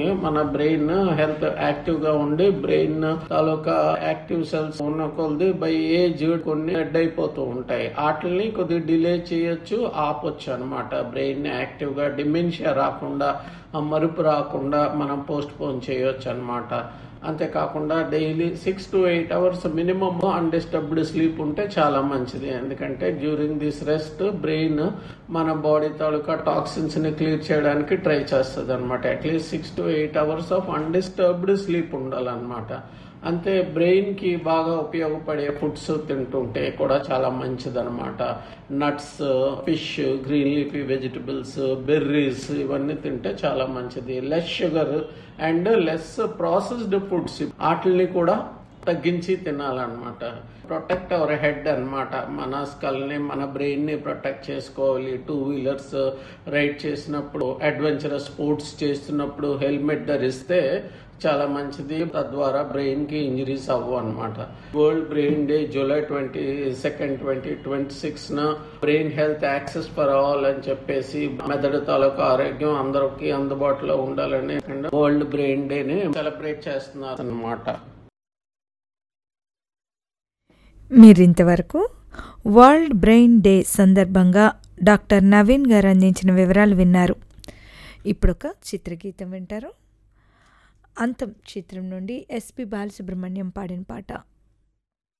మన brain health active గా ఉండి బ్రెయిన్ తాలూకా యాక్టివ్ సెల్స్ ఉన్న కొద్ది బై ఏజ్ కొన్ని డెడ్ అయిపోతూ ఉంటాయి వాటిని కొద్దిగా డిలే చేయొచ్చు ఆపొచ్చు అనమాట బ్రెయిన్ యాక్టివ్ గా డిమెన్షియా రాకుండా ఆ మరుపు రాకుండా మనం పోస్ట్ పోన్ చేయొచ్చు అనమాట అంతేకాకుండా daily six to eight hours minimum undisturbed sleep ఉంటే చాలా మంచిది ఎందుకంటే డ్యూరింగ్ దిస్ రెస్ట్ బ్రెయిన్ మన బాడీ తాలూకా టాక్సిన్స్ ని క్లియర్ చేయడానికి ట్రై చేస్తుంది అనమాట at least six to eight hours of undisturbed sleep ఉండాలన్నమాట అంతే బ్రెయిన్ కి బాగా ఉపయోగపడే ఫుడ్స్ తింటుంటే కూడా చాలా మంచిదన్నమాట nuts fish green leafy vegetables berries ఇవన్నీ తింటే చాలా మంచిది less sugar and less processed foods వాటిని కూడా తగ్గించి తినాలన్నమాట ప్రొటెక్ట్ అవర్ హెడ్ అన్నమాట మన స్కల్ ని మన బ్రెయిన్ ని ప్రొటెక్ట్ చేసుకోవాలి టూ వీలర్స్ రైడ్ చేసినప్పుడు అడ్వెంచరస్ స్పోర్ట్స్ చేస్తున్నప్పుడు హెల్మెట్ ధరిస్తే చాలా మంచిది తద్వారా బ్రెయిన్ కి ఇంజరీస్ అవ్వు అనమాట world brain day July twenty second twenty twenty six న brain health access for all అని చెప్పేసి మెదడు తాలూకా ఆరోగ్యం అందరికి అందుబాటులో ఉండాలని వరల్డ్ బ్రెయిన్ డే ని సెలబ్రేట్ చేస్తున్నారు అనమాట మీరింతవరకు వరల్డ్ బ్రెయిన్ డే సందర్భంగా డాక్టర్ నవీన్ గారు అందించిన వివరాలు విన్నారు ఇప్పుడొక చిత్రగీతం వింటారు అంతం చిత్రం నుండి ఎస్పి బాలసుబ్రహ్మణ్యం పాడిన పాట